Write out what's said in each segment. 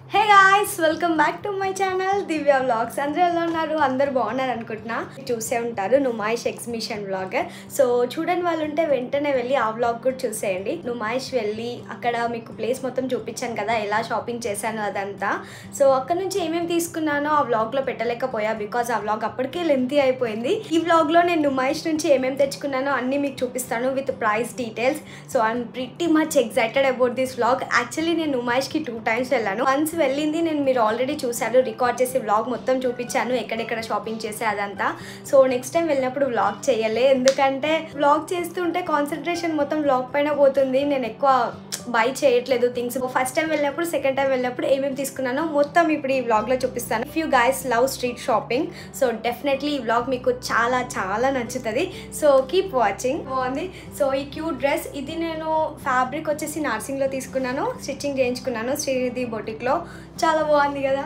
hey guys welcome back to my channel Divya vlogs అందరూ ఎలా ఉన్నారు అందరు బాగున్నారు అనుకుంటున్నా చూసే ఉంటారు నుమాయిష్ ఎగ్జిబిషన్ వ్లాగ్ సో చూడని వాళ్ళు ఉంటే వెంటనే వెళ్ళి ఆ వ్లాగ్ కూడా చూసేయండి నుమాయిష్ వెళ్ళి అక్కడ మీకు ప్లేస్ మొత్తం చూపించాను కదా ఎలా షాపింగ్ చేశాను అదంతా సో అక్కడ నుంచి ఏమేమి తీసుకున్నానో ఆ వ్లాగ్లో పెట్టలేకపోయా బికాజ్ ఆ వ్లాగ్ అప్పటికే లెంతీ అయిపోయింది ఈ వ్లాగ్లో నేను నుమాయిష్ నుంచి ఏమేమి తెచ్చుకున్నానో అన్నీ మీకు చూపిస్తాను with price details so I'm pretty much excited about this vlog actually నేను నుమాయిష్కి టూ టైమ్స్ వెళ్ళాను వన్స్ వెళ్ళింది నేను మీరు ఆల్రెడీ చూశారు రికార్డ్ చేసి వ్లాగ్ మొత్తం చూపించాను ఎక్కడెక్కడ షాపింగ్ చేసే అదంతా సో నెక్స్ట్ టైం వెళ్ళినప్పుడు వ్లాగ్ చేయలే ఎందుకంటే వ్లాగ్ చేస్తుంటే కాన్సన్ట్రేషన్ మొత్తం వ్లాగ్ పైన పోతుంది నేను ఎక్కువ బై చేయట్లేదు థింగ్స్ ఫస్ట్ టైం వెళ్ళినప్పుడు సెకండ్ టైం వెళ్ళినప్పుడు ఏమేమి తీసుకున్నానో మొత్తం ఇప్పుడు ఈ వ్లాగ్లో చూపిస్తాను if you guys love street shopping so definitely ఈ వ్లాగ్ మీకు చాలా చాలా నచ్చుతుంది సో కీప్ వాచింగ్ బాగుంది సో ఈ క్యూట్ డ్రెస్ ఇది నేను ఫ్యాబ్రిక్ వచ్చేసి నార్సింగ్లో తీసుకున్నాను స్టిచ్చింగ్ చేయించుకున్నాను శ్రీనిధి బొటిక్లో చాలా బాగుంది కదా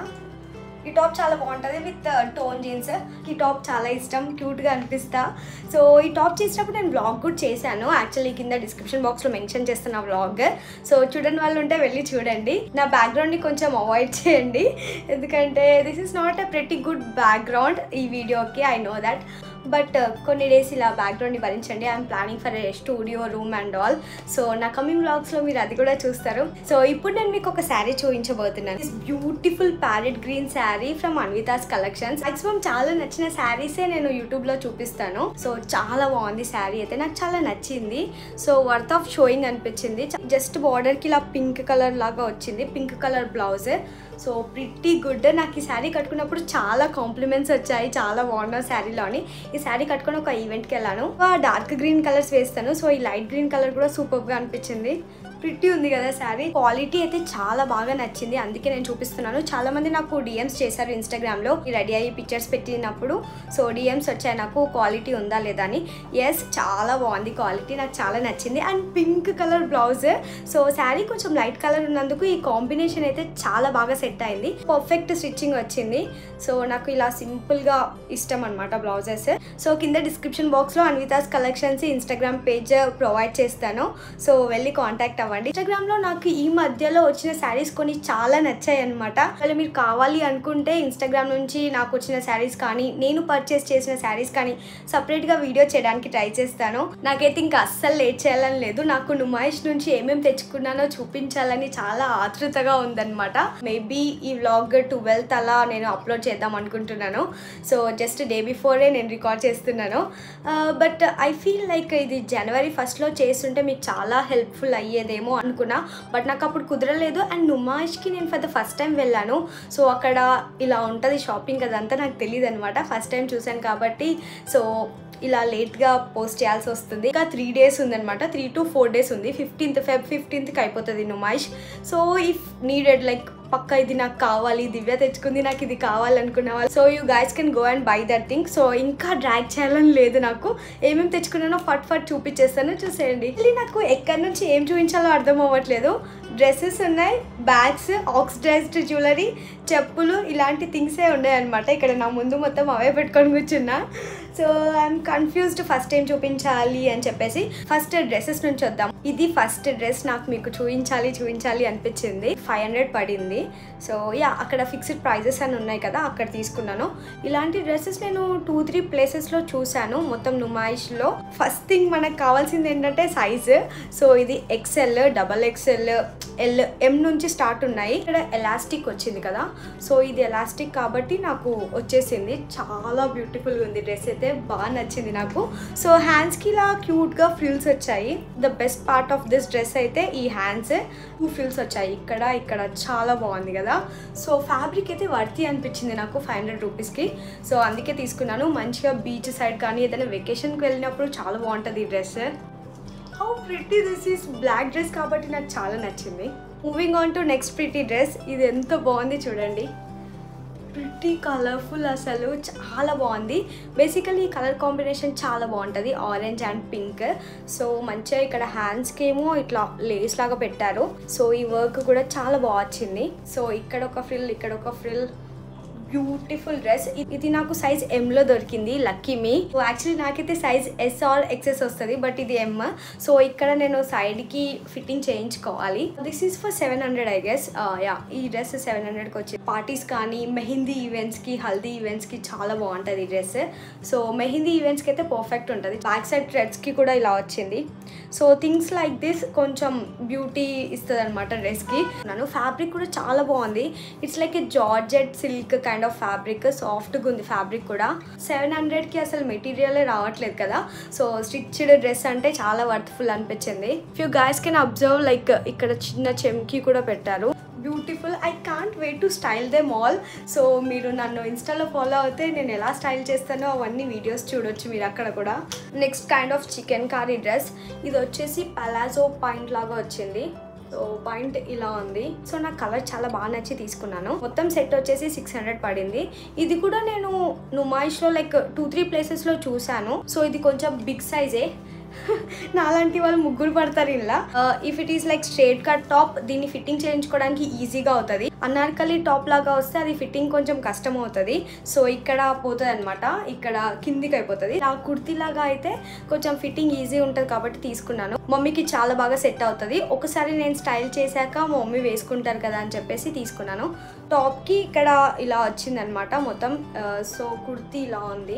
ఈ టాప్ చాలా బాగుంటుంది విత్ టోన్ జీన్స్ ఈ టాప్ చాలా ఇష్టం క్యూట్గా అనిపిస్తా సో ఈ టాప్ చేసినప్పుడు నేను వ్లాగ్ కూడా చేశాను యాక్చువల్లీ కింద డిస్క్రిప్షన్ బాక్స్లో మెన్షన్ చేస్తున్న వ్లాగ్ సో చూడని వాళ్ళు ఉంటే వెళ్ళి చూడండి నా బ్యాక్గ్రౌండ్ని కొంచెం అవాయిడ్ చేయండి ఎందుకంటే this is not a pretty good background ఈ వీడియోకి ఐ నో దట్ బట్ కొన్ని డేస్ ఇలా బ్యాక్గ్రౌండ్ని భరించండి I'm planning for a studio room and all so నా కమింగ్ వ్లాగ్స్లో మీరు అది కూడా చూస్తారు సో ఇప్పుడు నేను మీకు ఒక శారీ చూపించబోతున్నాను this beautiful parrot green sari from Anvitha's collections maximum చాలా నచ్చిన శారీసే నేను యూట్యూబ్లో చూపిస్తాను సో చాలా బాగుంది శారీ అయితే నాకు చాలా నచ్చింది సో వర్త్ ఆఫ్ షోయింగ్ అనిపించింది జస్ట్ బార్డర్కి ఇలా పింక్ కలర్ లాగా వచ్చింది pink colour blouse so pretty good నాకు ఈ శారీ కట్టుకున్నప్పుడు చాలా కాంప్లిమెంట్స్ వచ్చాయి చాలా బాగున్న శారీలోని ఈ శారీ కట్టుకొని ఒక ఈవెంట్కి వెళ్ళాను డార్క్ గ్రీన్ కలర్స్ వేస్తాను సో ఈ లైట్ గ్రీన్ కలర్ కూడా సూపర్గా అనిపించింది ప్రిట్టి ఉంది కదా శారీ క్వాలిటీ అయితే చాలా బాగా నచ్చింది అందుకే నేను చూపిస్తున్నాను చాలా మంది నాకు డిఎమ్స్ చేశారు ఇన్స్టాగ్రామ్లో రెడీ అయ్యి పిక్చర్స్ పెట్టినప్పుడు సో డిఎమ్స్ వచ్చాయి నాకు క్వాలిటీ ఉందా లేదా అని ఎస్ చాలా బాగుంది క్వాలిటీ నాకు చాలా నచ్చింది and pink colour blouse so sari కొంచెం లైట్ కలర్ ఉన్నందుకు ఈ కాంబినేషన్ అయితే చాలా బాగా సెట్ అయింది పర్ఫెక్ట్ స్టిచ్చింగ్ వచ్చింది సో నాకు ఇలా సింపుల్గా ఇష్టం అనమాట బ్లౌజెస్ సో కింద డిస్క్రిప్షన్ బాక్స్లో Anvitha's collections Instagram page provide చేస్తాను సో వెళ్ళి కాంటాక్ట్ అవ్వండి ఇన్స్టాగ్రామ్లో నాకు ఈ మధ్యలో వచ్చిన శారీస్ కొన్ని చాలా నచ్చాయి అనమాట అలా మీరు కావాలి అనుకుంటే ఇన్స్టాగ్రామ్ నుంచి నాకు వచ్చిన శారీస్ కానీ నేను పర్చేస్ చేసిన శారీస్ కానీ సపరేట్గా వీడియో చేయడానికి ట్రై చేస్తాను నాకైతే ఇంకా అస్సలు లేట్ చేయాలని లేదు నాకు నుమాయిష్ నుంచి ఏమేమి తెచ్చుకున్నానో చూపించాలని చాలా ఆతృతగా ఉందన్నమాట మేబీ ఈ వ్లాగ్ ట్వెల్త్ అలా నేను అప్లోడ్ చేద్దాం అనుకుంటున్నాను సో జస్ట్ డే బిఫోరే నేను రికార్డ్ చేస్తున్నాను బట్ ఐ ఫీల్ లైక్ ఇది జనవరి ఫస్ట్లో చేస్తుంటే మీకు చాలా హెల్ప్ఫుల్ అయ్యేదేమో అనుకున్నా బట్ నాకు అప్పుడు కుదరలేదు అండ్ నుమాయిష్కి నేను ఫర్ ద ఫస్ట్ టైం వెళ్ళాను సో అక్కడ ఇలా ఉంటుంది షాపింగ్ అదంతా నాకు తెలియదు అనమాట ఫస్ట్ టైం చూశాను కాబట్టి సో ఇలా లేట్గా పోస్ట్ చేయాల్సి వస్తుంది ఇంకా త్రీ డేస్ ఉందనమాట త్రీ టు ఫోర్ డేస్ ఉంది ఫిఫ్టీన్త్ ఫెబ్ ఫిఫ్టీన్త్కి అయిపోతుంది Numaish so if needed like పక్క ఇది నాకు కావాలి దివ్య తెచ్చుకుంది నాకు ఇది కావాలనుకున్న వాళ్ళు so you guys can go and buy that thing so ఇంకా డ్రాగ్ చేయాలని లేదు నాకు ఏమేమి తెచ్చుకున్నానో ఫట్ ఫట్ చూపించేస్తాను చూసేయండి మళ్ళీ నాకు ఎక్కడి నుంచి ఏం చూపించాలో అర్థం అవ్వట్లేదు డ్రెస్సెస్ ఉన్నాయి బ్యాగ్స్ ఆక్సిడైజ్డ్ జ్యువెలరీ చెప్పులు ఇలాంటి థింగ్సే ఉన్నాయి అనమాట ఇక్కడ నా ముందు మొత్తం అవే పెట్టుకొని కూర్చున్నా సో ఐఎమ్ కన్ఫ్యూజ్డ్ ఫస్ట్ ఏం చూపించాలి అని చెప్పేసి ఫస్ట్ డ్రెస్సెస్ నుంచి వద్దాం ఇది ఫస్ట్ డ్రెస్ నాకు మీకు చూపించాలి చూపించాలి అనిపించింది ఫైవ్ హండ్రెడ్ పడింది సో యా అక్కడ ఫిక్స్డ్ ప్రైజెస్ అని ఉన్నాయి కదా అక్కడ తీసుకున్నాను ఇలాంటి డ్రెస్సెస్ నేను టూ త్రీ ప్లేసెస్లో చూశాను మొత్తం నుమాయిష్లో ఫస్ట్ థింగ్ మనకు కావాల్సింది ఏంటంటే సైజు సో ఇది XL double XL L M నుంచి స్టార్ట్ ఉన్నాయి ఇక్కడ ఎలాస్టిక్ వచ్చింది కదా సో ఇది ఎలాస్టిక్ కాబట్టి నాకు వచ్చేసింది చాలా బ్యూటిఫుల్గా ఉంది డ్రెస్ అయితే బాగా నచ్చింది నాకు సో హ్యాండ్స్కి ఇలా క్యూట్గా ఫ్రిల్స్ వచ్చాయి the best part of this dress అయితే ఈ హ్యాండ్స్ టూ ఫ్రిల్స్ వచ్చాయి ఇక్కడ ఇక్కడ చాలా బాగుంది కదా సో ఫ్యాబ్రిక్ అయితే వర్తి అనిపించింది నాకు ఫైవ్ హండ్రెడ్ రూపీస్కి సో అందుకే తీసుకున్నాను మంచిగా బీచ్ సైడ్ కానీ ఏదైనా వెకేషన్కి వెళ్ళినప్పుడు చాలా బాగుంటుంది ఈ dress how pretty this is black dress కాబట్టి నాకు చాలా నచ్చింది moving on to next pretty dress ఇది ఎంత బాగుంది చూడండి ప్రిటీ కలర్ఫుల్ అసలు చాలా బాగుంది బేసికలీ ఈ కలర్ కాంబినేషన్ చాలా బాగుంటుంది ఆరెంజ్ అండ్ పింక్ సో మంచిగా ఇక్కడ హ్యాండ్స్కి ఏమో ఇట్లా లేస్ లాగా పెట్టారు సో ఈ వర్క్ కూడా చాలా బాగా వచ్చింది సో ఇక్కడ ఒక ఫ్రిల్ ఇక్కడ ఒక ఫ్రిల్ బ్యూటిఫుల్ డ్రెస్ ఇది నాకు సైజ్ ఎమ్ లో దొరికింది లక్కీ మీ యాక్చువల్లీ నాకైతే సైజ్ ఎస్ ఆర్ ఎక్సెస్ వస్తుంది బట్ ఇది ఎమ్ సో ఇక్కడ నేను సైడ్ కి ఫిట్టింగ్ చేయించుకోవాలి this is for seven hundred I guess yeah ఈ డ్రెస్ సెవెన్ హండ్రెడ్కి వచ్చి పార్టీస్ కానీ మెహందీ ఈవెంట్స్ కి హల్దీ ఈవెంట్స్ కి చాలా బాగుంటుంది ఈ డ్రెస్ సో మెహందీ ఈవెంట్స్కి అయితే పర్ఫెక్ట్ ఉంటుంది బ్యాక్ సైడ్ థ్రెడ్స్కి కూడా ఇలా వచ్చింది సో థింగ్స్ లైక్ దిస్ కొంచెం బ్యూటీ ఇస్తుంది అనమాట డ్రెస్కి నన్ను ఫ్యాబ్రిక్ కూడా చాలా బాగుంది it's like a georgette silk kind of fabric సాఫ్ట్గా ఉంది ఫ్యాబ్రిక్ కూడా సెవెన్ హండ్రెడ్కి అసలు మెటీరియలే రావట్లేదు కదా సో స్టిచ్డ్ డ్రెస్ అంటే చాలా వర్త్ఫుల్ అనిపించింది you guys can observe like ఇక్కడ చిన్న చెమ్కి కూడా పెట్టారు beautiful I can't wait to style them all so మీరు నన్ను ఇన్స్టాలో ఫాలో అవుతే నేను ఎలా స్టైల్ చేస్తానో అవన్నీ వీడియోస్ చూడొచ్చు మీరు అక్కడ కూడా next kind of chikankari dress ఇది వచ్చేసి పలాజో పాయింట్ లాగా వచ్చింది సో పాయింట్ ఇలా ఉంది సో నాకు కలర్ చాలా బాగా నచ్చి తీసుకున్నాను మొత్తం సెట్ వచ్చేసి సిక్స్ హండ్రెడ్ పడింది ఇది కూడా నేను నుమాయిష్లో లైక్ టూ త్రీ ప్లేసెస్లో చూశాను సో ఇది కొంచెం బిగ్ సైజే నాలాంటి వాళ్ళు ముగ్గురు పడతారు ఇలా if it is like straight cut top దీన్ని ఫిట్టింగ్ చేయించుకోవడానికి ఈజీగా అవుతుంది అనార్కలి టాప్ లాగా వస్తే అది ఫిట్టింగ్ కొంచెం కష్టం అవుతుంది సో ఇక్కడ పోతుంది అనమాట ఇక్కడ కిందికి అయిపోతుంది ఆ కుర్తీ లాగా అయితే కొంచెం ఫిట్టింగ్ ఈజీ ఉంటుంది కాబట్టి తీసుకున్నాను మమ్మీకి చాలా బాగా సెట్ అవుతుంది ఒకసారి నేను స్టైల్ చేశాక మా మమ్మీ వేసుకుంటారు కదా అని చెప్పేసి తీసుకున్నాను టాప్కి ఇక్కడ ఇలా వచ్చిందనమాట మొత్తం సో కుర్తీ ఇలా ఉంది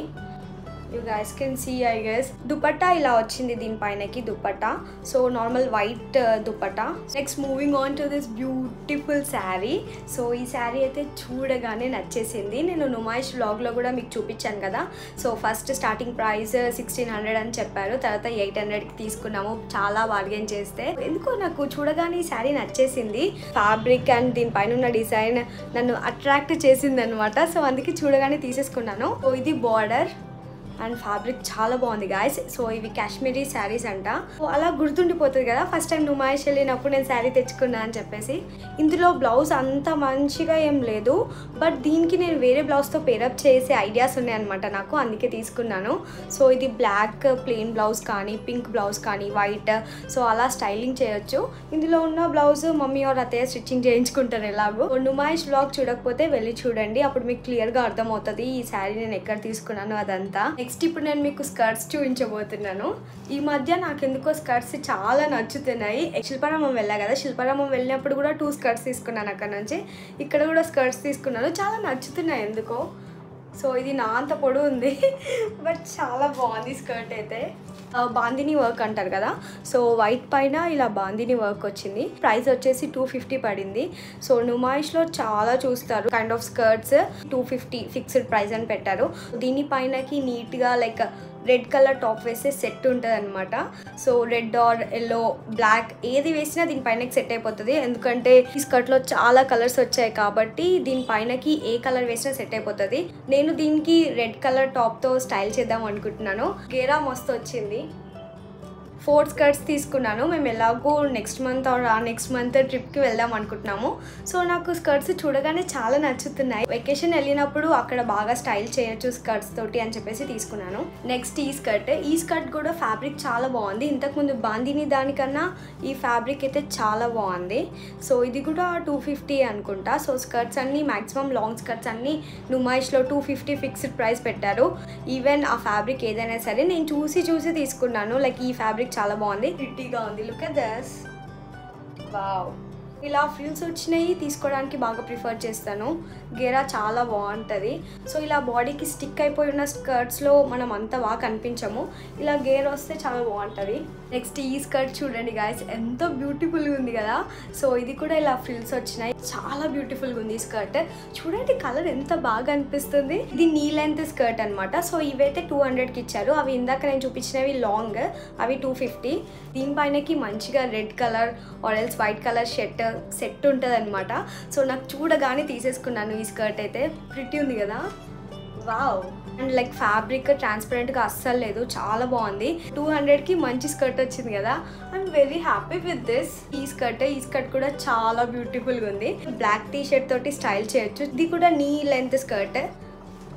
you guys can see I guess dupatta ఇలా వచ్చింది దీనిపైనకి dupatta so normal white dupatta next moving on to this beautiful sari so ఈ శారీ అయితే చూడగానే నచ్చేసింది నేను నుమాయిష్ వ్లాగ్లో కూడా మీకు చూపించాను కదా so first starting price sixteen hundred అని చెప్పారు తర్వాత ఎయిట్ హండ్రెడ్కి తీసుకున్నాము చాలా బార్గెన్ చేస్తే ఎందుకో నాకు చూడగానే ఈ శారీ నచ్చేసింది ఫ్యాబ్రిక్ అండ్ దీనిపైన ఉన్న డిజైన్ నన్ను అట్రాక్ట్ చేసింది అనమాట సో అందుకే చూడగానే తీసేసుకున్నాను సో ఇది బార్డర్ అండ్ ఫ్యాబ్రిక్ చాలా బాగుంది గాయస్ సో ఇవి కాశ్మీరీ శారీస్ అంట సో అలా గుర్తుండిపోతుంది కదా ఫస్ట్ టైం నుమాయిష్ వెళ్ళినప్పుడు నేను శారీ తెచ్చుకున్నా అని చెప్పేసి ఇందులో బ్లౌజ్ అంత మంచిగా ఏం లేదు బట్ దీనికి నేను వేరే బ్లౌజ్తో పేరప్ చేసే ఐడియాస్ ఉన్నాయన్నమాట నాకు అందుకే తీసుకున్నాను సో ఇది బ్లాక్ ప్లెయిన్ బ్లౌజ్ కానీ పింక్ బ్లౌజ్ కానీ వైట్ సో అలా స్టైలింగ్ చేయొచ్చు ఇందులో ఉన్న బ్లౌజ్ మమ్మీ ఆర్ అత్తయ్య స్టిచ్చింగ్ చేయించుకుంటారు ఎలాగో నుమాయిష్ బ్లాగ్ చూడకపోతే వెళ్ళి చూడండి అప్పుడు మీకు క్లియర్గా అర్థమవుతుంది ఈ శారీ నేను ఎక్కడ తీసుకున్నాను అదంతా నెక్స్ట్ ఇప్పుడు నేను మీకు స్కర్ట్స్ చూపించబోతున్నాను ఈ మధ్య నాకు ఎందుకో స్కర్ట్స్ చాలా నచ్చుతున్నాయి శిల్పారామం వెళ్ళా కదా శిల్పారామం వెళ్ళినప్పుడు కూడా టూ స్కర్ట్స్ తీసుకున్నాను అక్కడ నుంచి ఇక్కడ కూడా స్కర్ట్స్ తీసుకున్నాను చాలా నచ్చుతున్నాయి ఎందుకో సో ఇది నా అంత పొడి ఉంది బట్ చాలా బాగుంది స్కర్ట్ అయితే ఆ, బాందిని వర్క్ అంటారు కదా సో వైట్ పైన ఇలా బాందిని వర్క్ వచ్చింది ప్రైస్ వచ్చేసి టూ ఫిఫ్టీ పడింది సో నుమాయిష్లో చాలా చూస్తారు kind of skirts two fifty fixed price అని పెట్టారు దీనిపైనకి నీట్గా లైక్ రెడ్ కలర్ టాప్ వేస్తే సెట్ ఉంటుంది అనమాట so red or yellow black ఏది వేసినా దీనిపైనకి సెట్ అయిపోతుంది ఎందుకంటే ఈ స్కర్ట్లో చాలా కలర్స్ వచ్చాయి కాబట్టి దీనిపైనకి ఏ కలర్ వేసినా సెట్ అయిపోతుంది నేను దీనికి రెడ్ కలర్ టాప్తో స్టైల్ చేద్దాం అనుకుంటున్నాను గేరా మస్తు వచ్చింది ఫోర్ స్కర్ట్స్ తీసుకున్నాను మేము ఎలాగో నెక్స్ట్ మంత్ ఆర్ ఆ నెక్స్ట్ మంత్ ట్రిప్కి వెళ్దాం అనుకుంటున్నాము సో నాకు స్కర్ట్స్ చూడగానే చాలా నచ్చుతున్నాయి వెకేషన్ వెళ్ళినప్పుడు అక్కడ బాగా స్టైల్ చేయొచ్చు స్కర్ట్స్ తోటి అని చెప్పేసి తీసుకున్నాను నెక్స్ట్ ఈ స్కర్ట్ ఈ స్కర్ట్ కూడా ఫ్యాబ్రిక్ చాలా బాగుంది ఇంతకుముందు బాందిని దానికన్నా ఈ ఫ్యాబ్రిక్ అయితే చాలా బాగుంది సో ఇది కూడా టూ ఫిఫ్టీ అనుకుంటా సో స్కర్ట్స్ అన్నీ మాక్సిమం లాంగ్ స్కర్ట్స్ అన్నీ నుమాయిష్లో టూ ఫిఫ్టీ ఫిక్స్డ్ ప్రైస్ పెట్టారు ఈవెన్ ఆ ఫ్యాబ్రిక్ ఏదైనా సరే నేను చూసి చూసి తీసుకున్నాను లైక్ ఈ ఫ్యాబ్రిక్ చాలా బాగుంది ప్రిట్టీగా ఉంది లుక్ అట్ దస్ వావ్ ఇలా ఫ్రిల్స్ వచ్చినాయి తీసుకోవడానికి బాగా ప్రిఫర్ చేస్తాను గేరా చాలా బాగుంటుంది సో ఇలా బాడీకి స్టిక్ అయిపోయి ఉన్న స్కర్ట్స్లో మనం అంత బాగా కనిపించము ఇలా గేర్ వస్తే చాలా బాగుంటుంది నెక్స్ట్ ఈ స్కర్ట్ చూడండి గాయస్ ఎంతో బ్యూటిఫుల్గా ఉంది కదా సో ఇది కూడా ఇలా ఫ్రిల్స్ వచ్చినాయి చాలా బ్యూటిఫుల్గా ఉంది ఈ స్కర్ట్ చూడండి కలర్ ఎంత బాగా అనిపిస్తుంది ఇది నీ లెంత్ స్కర్ట్ అనమాట సో ఇవైతే టూ హండ్రెడ్కి ఇచ్చారు అవి ఇందాక నేను చూపించినవి లాంగ్ అవి టూ ఫిఫ్టీ దీనిపైనకి మంచిగా red colour or else white colour shirt set ఉంటుంది అనమాట సో నాకు చూడగానే తీసేసుకున్నాను ఈ స్కర్ట్ అయితే ప్రిటీ ఉంది కదా వావ్ అండ్ లైక్ ఫ్యాబ్రిక్ ట్రాన్స్పరెంట్గా అస్సలు లేదు చాలా బాగుంది టూ హండ్రెడ్కి మంచి స్కర్ట్ వచ్చింది కదా I'm very happy with this ఈ స్కర్ట్ ఈ స్కర్ట్ కూడా చాలా బ్యూటిఫుల్గా ఉంది బ్లాక్ టీ షర్ట్ తోటి స్టైల్ చేయొచ్చు ఇది కూడా నీ లెంత్ స్కర్ట్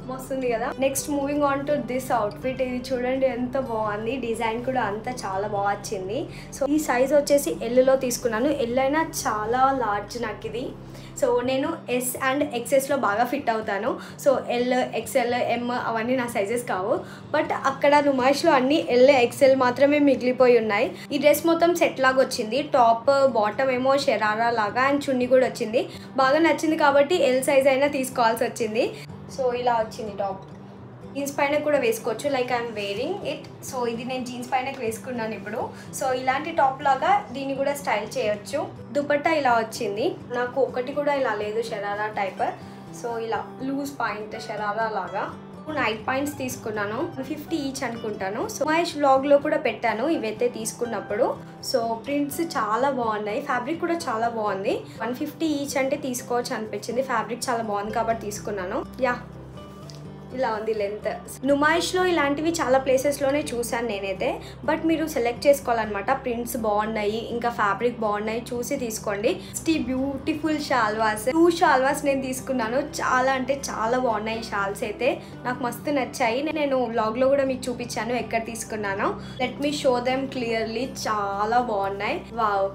మస్తుంది కదా next moving on to this outfit ఇది చూడండి ఎంత బాగుంది డిజైన్ కూడా అంతా చాలా బాగా వచ్చింది సో ఈ సైజ్ వచ్చేసి ఎల్లులో తీసుకున్నాను ఎల్ అయినా చాలా లార్జ్ నాకు ఇది సో నేను ఎస్ అండ్ ఎక్సెస్లో బాగా ఫిట్ అవుతాను సో ఎల్ ఎక్సెల్ ఎం అవన్నీ నా సైజెస్ కావు బట్ అక్కడ నుమాయిష్లో అన్ని ఎల్ ఎక్సెల్ మాత్రమే మిగిలిపోయి ఉన్నాయి ఈ డ్రెస్ మొత్తం సెట్ లాగా వచ్చింది టాప్ బాటమ్ ఏమో షెరారా లాగా అండ్ చున్నీ కూడా వచ్చింది బాగా నచ్చింది కాబట్టి ఎల్ సైజ్ అయినా తీసుకోవాల్సి వచ్చింది సో ఇలా వచ్చింది టాప్ జీన్స్ పైన కూడా వేసుకోవచ్చు like I'm wearing it so ఇది నేను జీన్స్ పైన వేసుకున్నాను ఇప్పుడు సో ఇలాంటి టాప్ లాగా దీన్ని కూడా స్టైల్ చేయొచ్చు దుపట్టా ఇలా వచ్చింది నాకు ఒకటి కూడా ఇలా లేదు షరారా టైప్ సో ఇలా లూజ్ పాయింట్ షరారా లాగా నైట్ పాయింట్స్ తీసుకున్నాను ఫిఫ్టీ ఈచ్ అనుకుంటాను సో మహేష్ వ్లాగ్లో కూడా పెట్టాను ఇవైతే తీసుకున్నప్పుడు సో ప్రింట్స్ చాలా బాగున్నాయి ఫ్యాబ్రిక్ కూడా చాలా బాగుంది వన్ ఫిఫ్టీ ఈచ్ అంటే తీసుకోవచ్చు అనిపించింది ఫ్యాబ్రిక్ చాలా బాగుంది కాబట్టి తీసుకున్నాను యా ఇలా ఉంది లెంత్ నుమాయిష్లో ఇలాంటివి చాలా ప్లేసెస్లోనే చూశాను నేనైతే బట్ మీరు సెలెక్ట్ చేసుకోవాలన్నమాట ప్రింట్స్ బాగున్నాయి ఇంకా ఫ్యాబ్రిక్ బాగున్నాయి చూసి తీసుకోండి ఈ బ్యూటిఫుల్ షాల్వాస్ టూ షాల్వాస్ నేను తీసుకున్నాను చాలా అంటే చాలా బాగున్నాయి ఈ షాల్స్ అయితే నాకు మస్తు నచ్చాయి నేను వ్లాగ్లో కూడా మీకు చూపించాను ఎక్కడ తీసుకున్నాను let me show them clearly చాలా బాగున్నాయి వావ్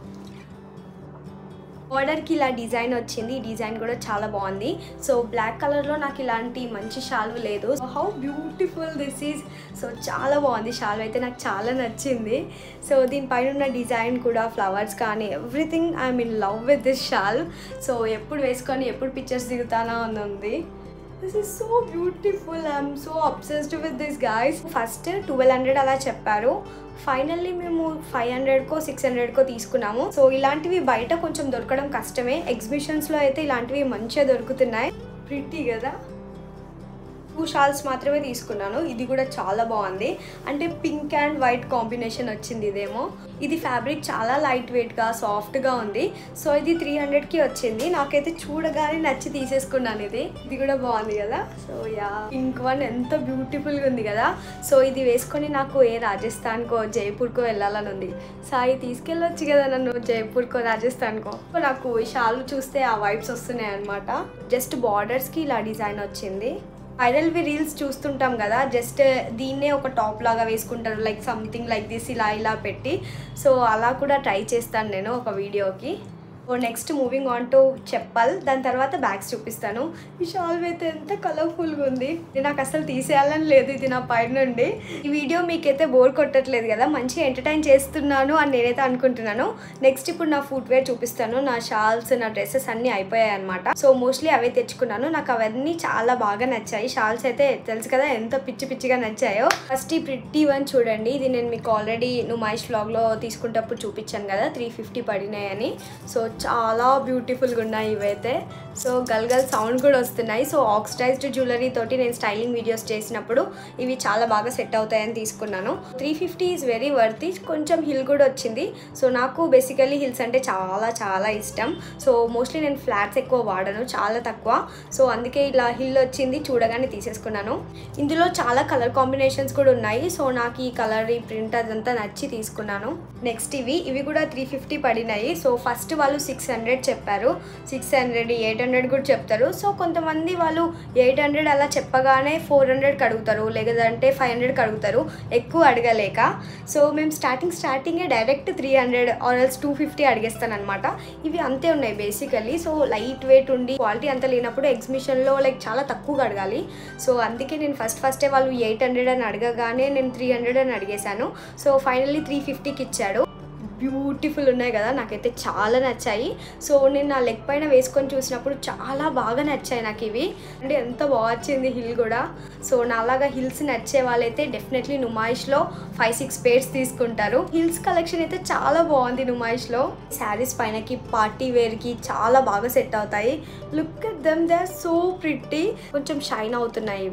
బార్డర్కి ఇలా డిజైన్ వచ్చింది ఈ డిజైన్ కూడా చాలా బాగుంది సో బ్లాక్ కలర్లో నాకు ఇలాంటి మంచి షాల్వ్ లేదు how beautiful this is so చాలా బాగుంది షాల్వ్ అయితే నాకు చాలా నచ్చింది సో దీనిపైన ఉన్న డిజైన్ కూడా ఫ్లవర్స్ కానీ everything I'm in love with this shawl so ఎప్పుడు వేసుకొని ఎప్పుడు పిక్చర్స్ దిగుతానా అని ఉంది this is so beautiful I'm so obsessed with this guys first twelve hundred అలా చెప్పారు ఫైనల్లీ మేము ఫైవ్ హండ్రెడ్కో సిక్స్ హండ్రెడ్కో తీసుకున్నాము సో ఇలాంటివి బయట కొంచెం దొరకడం కష్టమే ఎగ్జిబిషన్స్లో అయితే ఇలాంటివి మంచిగా దొరుకుతున్నాయి ప్రిటీ కదా టూ షాల్స్ మాత్రమే తీసుకున్నాను ఇది కూడా చాలా బాగుంది అంటే పింక్ అండ్ వైట్ కాంబినేషన్ వచ్చింది ఇదేమో ఇది ఫ్యాబ్రిక్ చాలా లైట్ వెయిట్గా సాఫ్ట్గా ఉంది సో ఇది త్రీ హండ్రెడ్కి వచ్చింది నాకైతే చూడగానే నచ్చి తీసేసుకున్నాను ఇది ఇది కూడా బాగుంది కదా సో యా పింక్ వన్ ఎంత బ్యూటిఫుల్గా ఉంది కదా సో ఇది వేసుకొని నాకు ఏ రాజస్థాన్కో జైపూర్కో వెళ్ళాలని ఉంది సాయి తీసుకెళ్ళొచ్చు కదా నన్ను జైపూర్కో రాజస్థాన్కో నాకు ఈ షాల్ చూస్తే ఆ వైబ్స్ వస్తున్నాయి అనమాట జస్ట్ బార్డర్స్కి ఇలా డిజైన్ వచ్చింది వైరల్వి రీల్స్ చూస్తుంటాం కదా జస్ట్ దీన్నే ఒక టాప్ లాగా వేసుకుంటారు లైక్ సంథింగ్ లైక్ దిస్ ఇలా ఇలా పెట్టి సో అలా కూడా ట్రై చేస్తాను నేను ఒక వీడియోకి oh next moving on to chappal దాని తర్వాత బ్యాగ్స్ చూపిస్తాను ఈ షాల్వ్ అయితే ఎంత కలర్ఫుల్గా ఉంది ఇది నాకు అసలు తీసేయాలని లేదు ఇది నా పై నుండి ఈ వీడియో మీకైతే బోర్ కొట్టట్లేదు కదా మంచిగా ఎంటర్టైన్ చేస్తున్నాను అని నేనైతే అనుకుంటున్నాను నెక్స్ట్ ఇప్పుడు నా ఫుట్వేర్ చూపిస్తాను నా షాల్స్ నా డ్రెస్సెస్ అన్నీ అయిపోయాయి అనమాట సో మోస్ట్లీ అవే తెచ్చుకున్నాను నాకు అవన్నీ చాలా బాగా నచ్చాయి షాల్స్ అయితే తెలుసు కదా ఎంత పిచ్చి పిచ్చిగా నచ్చాయో ఫస్ట్ ఈ ప్రిట్టి వన్ చూడండి ఇది నేను మీకు ఆల్రెడీ నుమాయిష్ వ్లాగ్లో తీసుకుంటప్పుడు చూపించాను కదా త్రీ ఫిఫ్టీ పడినాయని సో చాలా బ్యూటిఫుల్గా ఉన్నాయి ఇవైతే సో గల్గల్ సౌండ్ కూడా వస్తున్నాయి సో ఆక్సిడైజ్డ్ జ్యువెలరీ తోటి నేను స్టైలింగ్ వీడియోస్ చేసినప్పుడు ఇవి చాలా బాగా సెట్ అవుతాయని తీసుకున్నాను three fifty is very worthy కొంచెం హిల్ కూడా వచ్చింది సో నాకు బేసికలీ హిల్స్ అంటే చాలా చాలా ఇష్టం సో మోస్ట్లీ నేను ఫ్లాట్స్ ఎక్కువ వాడను చాలా తక్కువ సో అందుకే ఇలా హిల్ వచ్చింది చూడగానే తీసేసుకున్నాను ఇందులో చాలా కలర్ కాంబినేషన్స్ కూడా ఉన్నాయి సో నాకు ఈ కలర్ ఈ ప్రింట్ అదంతా నచ్చి తీసుకున్నాను నెక్స్ట్ ఇవి ఇవి కూడా త్రీ ఫిఫ్టీ పడినాయి సో ఫస్ట్ వాళ్ళు సిక్స్ హండ్రెడ్ చెప్పారు సిక్స్ హండ్రెడ్ ఎయిట్ హండ్రెడ్ కూడా చెప్తారు సో కొంతమంది వాళ్ళు ఎయిట్ హండ్రెడ్ అలా చెప్పగానే ఫోర్ హండ్రెడ్కి అడుగుతారు లేదంటే ఫైవ్ హండ్రెడ్కి అడుగుతారు ఎక్కువ అడగలేక సో మేము స్టార్టింగ్ స్టార్టింగే direct three hundred or else two fifty అడిగేస్తాను అనమాట ఇవి అంతే ఉన్నాయి బేసికల్లీ సో లైట్ వెయిట్ ఉండి క్వాలిటీ అంత లేనప్పుడు ఎగ్జిబిషన్లో లైక్ చాలా తక్కువగా అడగాలి సో అందుకే నేను ఫస్ట్ ఫస్టే వాళ్ళు ఎయిట్ హండ్రెడ్ అని అడగగానే నేను త్రీ హండ్రెడ్ అని అడిగేశాను సో ఫైనల్లీ త్రీ ఫిఫ్టీకి ఇచ్చాడు బ్యూటిఫుల్ ఉన్నాయి కదా నాకైతే చాలా నచ్చాయి సో నేను నా లెగ్ పైన వేసుకొని చూసినప్పుడు చాలా బాగా నచ్చాయి నాకు ఇవి అంటే ఎంత బాగా వచ్చింది హిల్ కూడా సో నాలాగా హిల్స్ నచ్చే వాళ్ళైతే డెఫినెట్లీ నుమాయిష్లో ఫైవ్ సిక్స్ పేర్స్ తీసుకుంటారు హిల్స్ కలెక్షన్ అయితే చాలా బాగుంది నుమాయిష్లో శారీస్ పైనకి పార్టీ వేర్కి చాలా బాగా సెట్ అవుతాయి look at them they are so pretty కొంచెం షైన్ అవుతున్నాయి ఇవి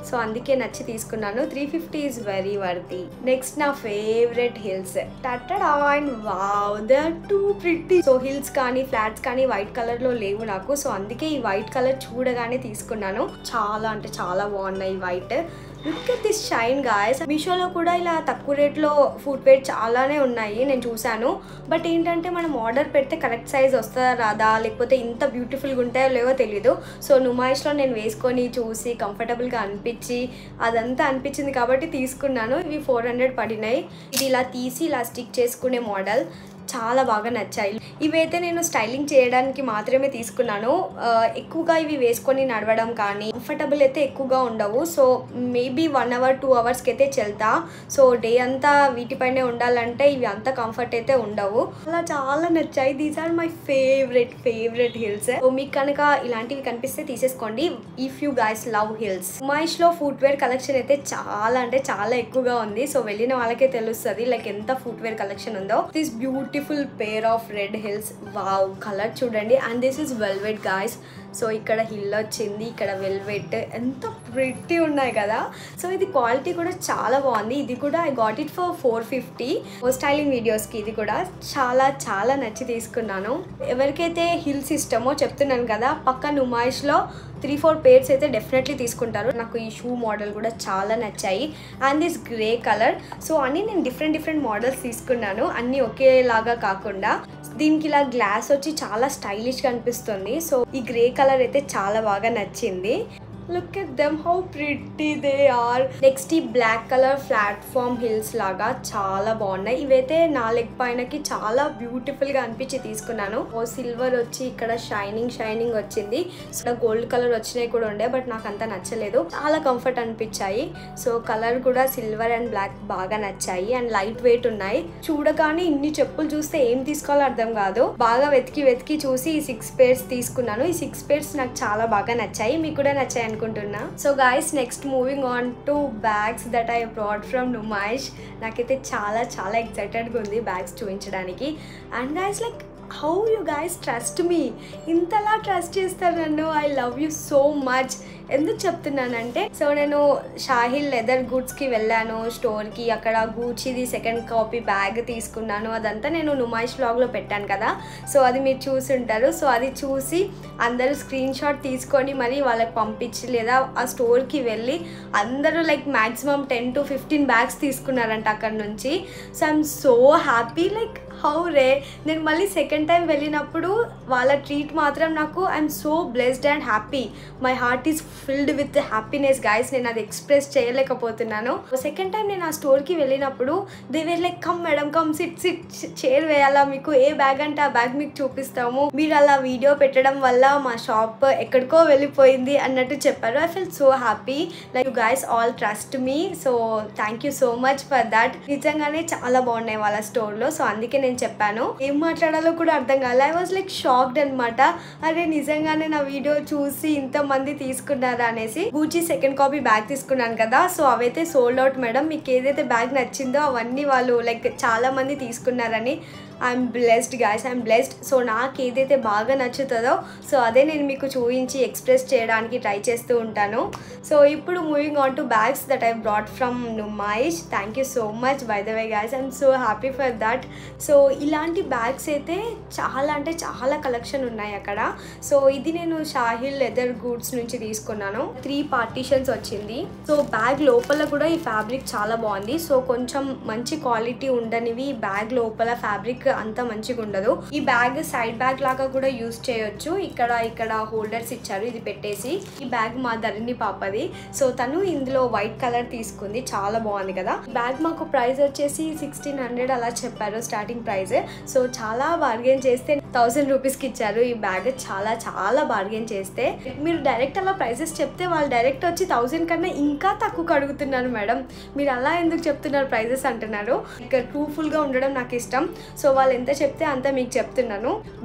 సో అందుకే నచ్చి తీసుకున్నాను three fifty is very worthy next నా favourite heels tada and wow they are too pretty so heels కానీ ఫ్లాట్స్ కానీ వైట్ కలర్ లో లేవు నాకు సో అందుకే ఈ వైట్ కలర్ చూడగానే తీసుకున్నాను చాలా అంటే చాలా బాగున్నాయి white look at this shine guys మీషోలో కూడా ఇలా తక్కువ రేట్లో ఫుట్వేర్ చాలానే ఉన్నాయి నేను చూశాను బట్ ఏంటంటే మనం ఆర్డర్ పెడితే కరెక్ట్ సైజ్ వస్తుందా రాదా లేకపోతే ఇంత బ్యూటిఫుల్గా ఉంటాయో లేవో తెలియదు సో నుమాయిష్లో నేను వేసుకొని చూసి కంఫర్టబుల్గా అనిపించి అదంతా అనిపించింది కాబట్టి తీసుకున్నాను ఇవి ఫోర్ హండ్రెడ్ పడినాయి ఇది ఇలా తీసి ఇలా స్టిక్ చేసుకునే మోడల్ చాలా బాగా నచ్చాయి ఇవైతే నేను స్టైలింగ్ చేయడానికి మాత్రమే తీసుకున్నాను ఆ, ఎక్కువగా ఇవి వేసుకొని నడవడం కానీ కంఫర్టబుల్ అయితే ఎక్కువగా ఉండవు so maybe one hour two అవర్స్కి అయితే చెల్తా సో డే అంతా వీటిపైనే ఉండాలంటే ఇవి అంత కంఫర్ట్ అయితే ఉండవు అలా చాలా నచ్చాయి these are my favourite favourite heels so మీకు కనుక ఇలాంటివి కనిపిస్తే తీసేసుకోండి if you guys love heels Numaish లో ఫుట్వేర్ కలెక్షన్ అయితే చాలా అంటే చాలా ఎక్కువగా ఉంది సో వెళ్ళిన వాళ్ళకే తెలుస్తుంది లైక్ ఎంత ఫుట్వేర్ కలెక్షన్ ఉందో this beautiful pair of red heels wow colour చూడండి and this is velvet guys so ఇక్కడ హిల్ వచ్చింది ఇక్కడ వెల్వెట్ ఎంత ప్రిట్టి ఉన్నాయి కదా సో ఇది క్వాలిటీ కూడా చాలా బాగుంది ఇది కూడా I got it for four fifty styling వీడియోస్కి ఇది కూడా చాలా చాలా నచ్చి తీసుకున్నాను ఎవరికైతే హిల్స్ ఇష్టమో చెప్తున్నాను కదా పక్క నుమాయిష్లో త్రీ ఫోర్ పేర్స్ అయితే డెఫినెట్లీ తీసుకుంటారు నాకు ఈ షూ మోడల్ కూడా చాలా నచ్చాయి and this grey colour so అన్నీ నేను డిఫరెంట్ డిఫరెంట్ మోడల్స్ తీసుకున్నాను అన్నీ ఒకేలాగా కాకుండా దీనికి ఇలా గ్లాస్ వచ్చి చాలా స్టైలిష్గా అనిపిస్తుంది సో ఈ గ్రే కలర్ అయితే చాలా బాగా నచ్చింది look at them how pretty they are next ఈ బ్లాక్ కలర్ ప్లాట్ఫామ్ హిల్స్ లాగా చాలా బాగున్నాయి ఇవైతే నా లెగ్ పైనకి చాలా బ్యూటిఫుల్ గా అనిపించి తీసుకున్నాను ఓ సిల్వర్ వచ్చి ఇక్కడ షైనింగ్ షైనింగ్ వచ్చింది సో గోల్డ్ కలర్ వచ్చినాయి కూడా ఉండే బట్ నాకు అంత నచ్చలేదు చాలా కంఫర్ట్ అనిపించాయి సో కలర్ కూడా సిల్వర్ అండ్ బ్లాక్ బాగా నచ్చాయి అండ్ లైట్ వెయిట్ ఉన్నాయి చూడగానే ఇన్ని చెప్పులు చూస్తే ఏం తీసుకోవాలో అర్థం కాదు బాగా వెతికి వెతికి చూసి ఈ సిక్స్ పేర్స్ తీసుకున్నాను ఈ సిక్స్ పేర్స్ నాకు చాలా బాగా నచ్చాయి మీకు కూడా నచ్చాయి అనుకుంటున్నా so guys next moving on to bags that I brought from Numaish నాకైతే చాలా చాలా ఎక్సైటెడ్గా ఉంది బ్యాగ్స్ చూపించడానికి and guys like how you guys trust me ఇంతలా ట్రస్ట్ చేస్తారు నన్ను I love you so much ఎందుకు చెప్తున్నానంటే సో నేను షాహిల్ లెదర్ గుడ్స్కి వెళ్ళాను స్టోర్కి అక్కడ గూచిది సెకండ్ కాపీ బ్యాగ్ తీసుకున్నాను అదంతా నేను నుమాయిష్ వ్లాగ్లో పెట్టాను కదా సో అది మీరు చూసుంటారు సో అది చూసి అందరూ స్క్రీన్ షాట్ తీసుకొని మరి వాళ్ళకి పంపించి లేదా ఆ స్టోర్కి వెళ్ళి అందరూ like maximum ten to fifteen bags తీసుకున్నారంట అక్కడ నుంచి so I'm so happy like how రే నేను మళ్ళీ సెకండ్ టైం వెళ్ళినప్పుడు వాళ్ళ ట్రీట్ మాత్రం నాకు I'm so blessed and happy my heart is filled with happiness guys నేను అది ఎక్స్ప్రెస్ చేయలేకపోతున్నాను సెకండ్ టైం నేను ఆ స్టోర్కి వెళ్ళినప్పుడు they were like come madam come sit sit chair వేయాలా మీకు ఏ బ్యాగ్ అంటే ఆ బ్యాగ్ మీకు చూపిస్తాము మీరు అలా వీడియో పెట్టడం వల్ల మా షాప్ ఎక్కడికో వెళ్ళిపోయింది అన్నట్టు చెప్పారు I feel so happy like you guys all trust me so thank you so much for that నిజంగానే చాలా బాగున్నాయి వాళ్ళ స్టోర్లో సో అందుకే నేను చెప్పాను ఏం మాట్లాడాలో కూడా అర్థం కాలే ఐ వాజ్ లైక్ షాక్డ్ అనమాట అరే నిజంగానే నా వీడియో చూసి ఇంతమంది తీసుకున్నారా అనేసి గూచి సెకండ్ కాపీ బ్యాగ్ తీసుకున్నాను కదా సో అవైతే సోల్డ్ అవుట్ మేడం మీకు ఏదైతే బ్యాగ్ నచ్చిందో అవన్నీ వాళ్ళు లైక్ చాలా మంది తీసుకున్నారని I'm blessed guys I'm blessed so నాకు ఏదైతే బాగా నచ్చుతుందో సో అదే నేను మీకు చూపించి ఎక్స్ప్రెస్ చేయడానికి ట్రై చేస్తూ ఉంటాను సో ఇప్పుడు moving on to bags that I brought from Numaish thank you so much by the way guys I'm so happy for that so ఇలాంటి బ్యాగ్స్ అయితే చాలా అంటే చాలా కలెక్షన్ ఉన్నాయి అక్కడ సో ఇది నేను షాహిల్ లెదర్ గూడ్స్ నుంచి తీసుకున్నాను త్రీ పార్టీషన్స్ వచ్చింది సో బ్యాగ్ లోపల కూడా ఈ ఫ్యాబ్రిక్ చాలా బాగుంది సో కొంచెం మంచి క్వాలిటీ ఉండనివి బ్యాగ్ లోపల ఫ్యాబ్రిక్ అంత మంచిగా ఉండదు ఈ బ్యాగ్ సైడ్ బ్యాగ్ లాగా కూడా యూస్ చేయొచ్చు ఇక్కడ ఇక్కడ హోల్డర్స్ ఇచ్చారు ఇది పెట్టేసి ఈ బ్యాగ్ మా ధరణి పాపది సో తను ఇందులో వైట్ కలర్ తీసుకుంది చాలా బాగుంది కదా బ్యాగ్ మాకు ప్రైస్ వచ్చేసి సిక్స్టీన్ హండ్రెడ్ అలా చెప్పారు స్టార్టింగ్ ప్రైస్ సో చాలా బార్గెన్ చేస్తే థౌసండ్ రూపీస్కి ఇచ్చారు ఈ బ్యాగ్ చాలా చాలా బార్గెన్ చేస్తే మీరు డైరెక్ట్ అలా ప్రైసెస్ చెప్తే వాళ్ళు డైరెక్ట్ వచ్చి థౌసండ్ కన్నా ఇంకా తక్కువ అడుగుతున్నారు మేడం మీరు అలా ఎందుకు చెప్తున్నారు ప్రైజెస్ అంటున్నారు ఇక ట్రూఫుల్గా ఉండడం నాకు ఇష్టం సో వాళ్ళు ఎంత చెప్తే అంత మీకు చెప్తున్నాను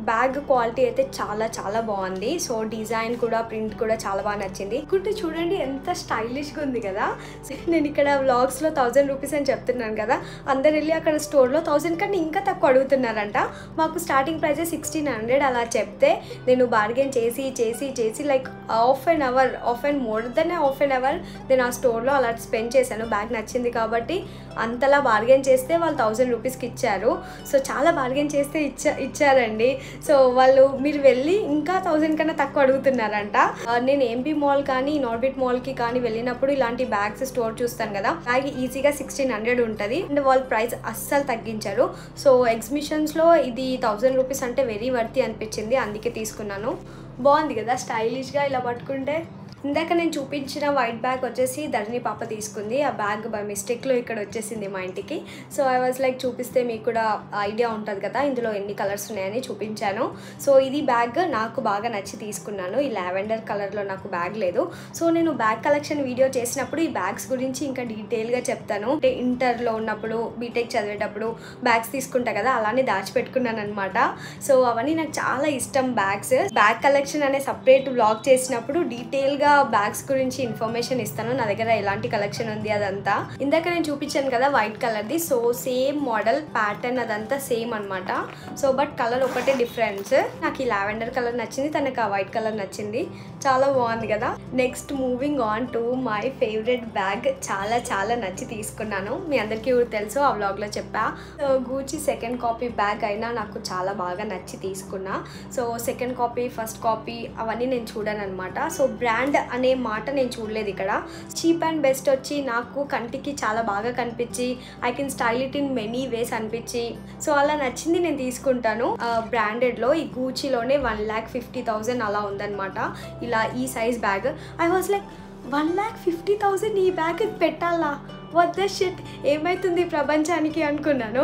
బ్యాగ్ క్వాలిటీ అయితే చాలా చాలా బాగుంది సో డిజైన్ కూడా ప్రింట్ కూడా చాలా బాగా నచ్చింది కుట్టి చూడండి ఎంత స్టైలిష్గా ఉంది కదా నేను ఇక్కడ వ్లాగ్స్లో థౌజండ్ రూపీస్ అని చెప్తున్నాను కదా అందరు వెళ్ళి అక్కడ స్టోర్లో థౌజండ్ కన్నా ఇంకా తక్కువ అడుగుతున్నారంట మాకు స్టార్టింగ్ ప్రైస్ సిక్స్టీన్ హండ్రెడ్ అలా చెప్తే నేను బార్గెన్ చేసి చేసి చేసి like half an hour half and more than half an hour నేను ఆ స్టోర్లో అలా స్పెండ్ చేశాను బ్యాగ్ నచ్చింది కాబట్టి అంతలా బార్గెన్ చేస్తే వాళ్ళు థౌజండ్ రూపీస్కి ఇచ్చారు సో చాలా బార్గెన్ చేస్తే ఇచ్చా ఇచ్చారండి సో వాళ్ళు మీరు వెళ్ళి ఇంకా థౌజండ్ కన్నా తక్కువ అడుగుతున్నారంట ఆ, నేను ఎంపీ మాల్ కానీ నార్బిట్ మాల్కి కానీ వెళ్ళినప్పుడు ఇలాంటి బ్యాగ్స్ స్టోర్ చూస్తాను కదా బ్యాగ్ ఈజీగా సిక్స్టీన్ హండ్రెడ్ ఉంటుంది అండ్ వాళ్ళ ప్రైస్ అస్సలు తగ్గించారు సో ఎగ్జిబిషన్స్లో ఇది థౌజండ్ రూపీస్ అంటే వెరీ వర్తి అనిపించింది అందుకే తీసుకున్నాను బాగుంది కదా స్టైలిష్గా ఇలా పట్టుకుంటే ఇందాక నేను చూపించిన వైట్ బ్యాగ్ వచ్చేసి ధరణి పాప తీసుకుంది ఆ బ్యాగ్ బై మిస్టేక్లో ఇక్కడ వచ్చేసింది మా ఇంటికి సో ఐ వాజ్ లైక్ చూపిస్తే మీకు కూడా ఐడియా ఉంటుంది కదా ఇందులో ఎన్ని కలర్స్ ఉన్నాయని చూపించాను సో ఇది బ్యాగ్ నాకు బాగా నచ్చి తీసుకున్నాను ఈ లావెండర్ కలర్లో నాకు బ్యాగ్ లేదు సో నేను బ్యాగ్ కలెక్షన్ వీడియో చేసినప్పుడు ఈ బ్యాగ్స్ గురించి ఇంకా డీటెయిల్గా చెప్తాను అంటే ఇంటర్లో ఉన్నప్పుడు బీటెక్ చదివేటప్పుడు బ్యాగ్స్ తీసుకుంటా కదా అలానే దాచిపెట్టుకున్నాను అనమాట సో అవన్నీ నాకు చాలా ఇష్టం బ్యాగ్స్ బ్యాగ్ కలెక్షన్ అనే సపరేట్ బ్లాగ్ చేసినప్పుడు డీటెయిల్గా బ్యాగ్స్ గురించి ఇన్ఫర్మేషన్ ఇస్తాను నా దగ్గర ఎలాంటి కలెక్షన్ ఉంది అదంతా ఇందాక నేను చూపించాను కదా వైట్ కలర్ది సో సేమ్ మోడల్ ప్యాటర్న్ అదంతా సేమ్ అనమాట సో బట్ కలర్ ఒకటే డిఫరెన్స్ నాకు ఈ లావెండర్ కలర్ నచ్చింది తనకు ఆ వైట్ కలర్ నచ్చింది చాలా బాగుంది కదా next moving on to my favourite bag చాలా చాలా నచ్చి తీసుకున్నాను మీ అందరికీ కూడా తెలుసు ఆ వ్లాగ్లో చెప్పా so Gucci second copy bag అయినా నాకు చాలా బాగా నచ్చి తీసుకున్నా so second copy first copy అవన్నీ నేను చూడాను అనమాట సో బ్రాండ్ అనే మాట నేను చూడలేదు ఇక్కడ చీప్ అండ్ బెస్ట్ వచ్చి నాకు కంటికి చాలా బాగా కనిపించి I can style it in many ways అనిపించి సో అలా నచ్చింది నేను తీసుకుంటాను బ్రాండెడ్లో ఈ గూచిలోనే వన్ ల్యాక్ ఫిఫ్టీ థౌజండ్ అలా ఉందన్నమాట ఇలా ఈ size bag I was like one lakh fifty thousand ఈ బ్యాగ్ పెట్టాలా వద్ద షిట్ ఏమవుతుంది ఈ ప్రపంచానికి అనుకున్నాను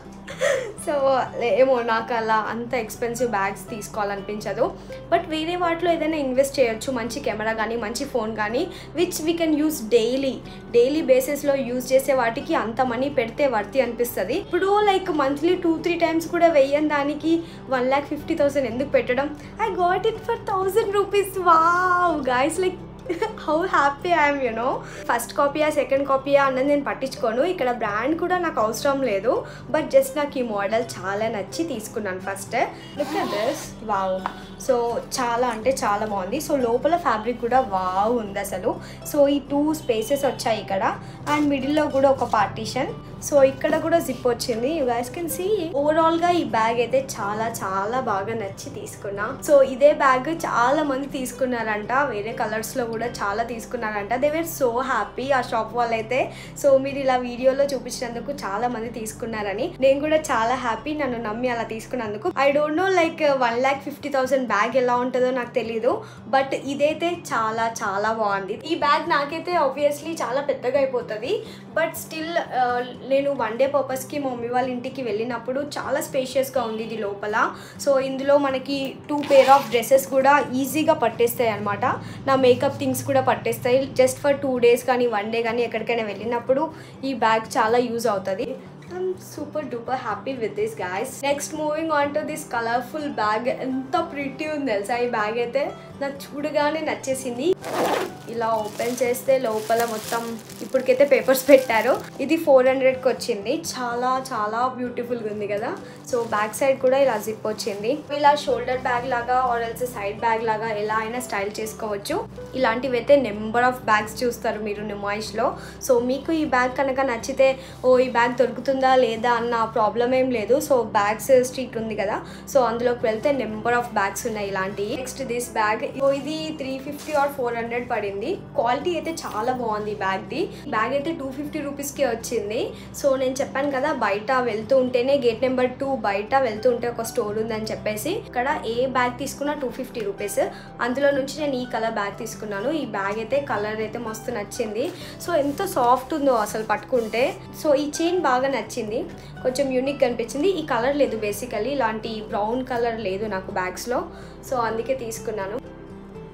సో ఏమో నాకు అలా అంత ఎక్స్పెన్సివ్ బ్యాగ్స్ తీసుకోవాలనిపించదు బట్ వేరే వాటిలో ఏదైనా ఇన్వెస్ట్ చేయొచ్చు మంచి కెమెరా కానీ మంచి ఫోన్ కానీ which we can use daily daily బేసిస్లో యూజ్ చేసే వాటికి అంత మనీ పెడితే వర్తి అనిపిస్తుంది ఇప్పుడు like monthly two three times కూడా వెయ్యని దానికి వన్ ల్యాక్ ఫిఫ్టీ థౌసండ్ ఎందుకు పెట్టడం I got it for thousand rupees wow guys like how happy I'm you know first కాపీయా సెకండ్ కాపీయా అన్నది నేను పట్టించుకోను ఇక్కడ బ్రాండ్ కూడా నాకు అవసరం లేదు బట్ జస్ట్ నాకు ఈ మోడల్ చాలా నచ్చి తీసుకున్నాను first look at this wow so చాలా అంటే చాలా బాగుంది సో లోపల ఫ్యాబ్రిక్ కూడా వావ్ ఉంది అసలు సో ఈ టూ స్పేసెస్ వచ్చాయి ఇక్కడ అండ్ మిడిల్లో కూడా ఒక పార్టీషన్ సో ఇక్కడ కూడా జిప్ వచ్చింది you guys can see overall గా ఈ బ్యాగ్ అయితే చాలా చాలా బాగా నచ్చి తీసుకున్నా సో ఇదే బ్యాగ్ చాలా మంది తీసుకున్నారంట వేరే కలర్స్ లో కూడా చాలా తీసుకున్నారంట దే వేర్ సో హ్యాపీ ఆ షాప్ వాళ్ళు అయితే సో మీరు ఇలా వీడియోలో చూపించినందుకు చాలా మంది తీసుకున్నారని నేను కూడా చాలా హ్యాపీ నన్ను నమ్మి అలా తీసుకున్నందుకు I don't know like one lakh fifty thousand bag ఎలా ఉంటుందో నాకు తెలియదు బట్ ఇదైతే చాలా చాలా బాగుంది ఈ బ్యాగ్ నాకైతే ఆబ్వియస్లీ చాలా పెద్దగా అయిపోతుంది బట్ స్టిల్ నేను వన్ డే పర్పస్కి మా మమ్మీ వాళ్ళ ఇంటికి వెళ్ళినప్పుడు చాలా స్పేషియస్గా ఉంది ఇది లోపల సో ఇందులో మనకి టూ పేర్ ఆఫ్ డ్రెస్సెస్ కూడా ఈజీగా పట్టేస్తాయి అనమాట నా మేకప్ థింగ్స్ కూడా పట్టేస్తాయి జస్ట్ ఫర్ టూ డేస్ కానీ వన్ డే కానీ ఎక్కడికైనా వెళ్ళినప్పుడు ఈ బ్యాగ్ చాలా యూజ్ అవుతుంది I'm super duper happy with this guys next moving on to this colourful bag ఎంత ప్రిటీ ఉంది తెలుసా ఈ బ్యాగ్ అయితే నాకు చూడగానే నచ్చేసింది ఇలా ఓపెన్ చేస్తే లోపల మొత్తం ఇప్పటికైతే పేపర్స్ పెట్టారు ఇది ఫోర్ హండ్రెడ్కి వచ్చింది చాలా చాలా బ్యూటిఫుల్గా ఉంది కదా సో బ్యాక్ సైడ్ కూడా ఇలా జిప్ వచ్చింది ఇలా షోల్డర్ బ్యాగ్ లాగా ఆర్ ఎల్స్ సైడ్ బ్యాగ్ లాగా ఎలా అయినా స్టైల్ చేసుకోవచ్చు ఇలాంటివి అయితే నెంబర్ ఆఫ్ బ్యాగ్స్ చూస్తారు మీరు నుమాయిష్లో సో మీకు ఈ బ్యాగ్ కనుక నచ్చితే ఓ ఈ బ్యాగ్ దొరుకుతుందా లేదా అన్న ప్రాబ్లం ఏం లేదు సో బ్యాగ్స్ స్ట్రీట్ ఉంది కదా సో అందులోకి వెళ్తే నెంబర్ ఆఫ్ బ్యాగ్స్ ఉన్నాయి ఇలాంటివి నెక్స్ట్ దిస్ బ్యాగ్ ఇది three fifty or four hundred పడింది క్వాలిటీ అయితే చాలా బాగుంది బ్యాగ్ ది బ్యాగ్ అయితే టూ ఫిఫ్టీ రూపీస్కి వచ్చింది సో నేను చెప్పాను కదా బయట వెళ్తూ ఉంటేనే గేట్ నెంబర్ టూ బయట వెళ్తూ ఉంటే ఒక స్టోర్ ఉందని చెప్పేసి ఇక్కడ ఏ బ్యాగ్ తీసుకున్నా టూ ఫిఫ్టీ రూపీస్ అందులో నుంచి నేను ఈ కలర్ బ్యాగ్ తీసుకున్నాను ఈ బ్యాగ్ అయితే కలర్ అయితే మస్తు నచ్చింది సో ఎంత సాఫ్ట్ ఉందో అసలు పట్టుకుంటే సో ఈ చైన్ బాగా నచ్చింది కొంచెం యూనిక్ అనిపించింది ఈ కలర్ లేదు బేసికలీ ఇలాంటి బ్రౌన్ కలర్ లేదు నాకు బ్యాగ్స్లో సో అందుకే తీసుకున్నాను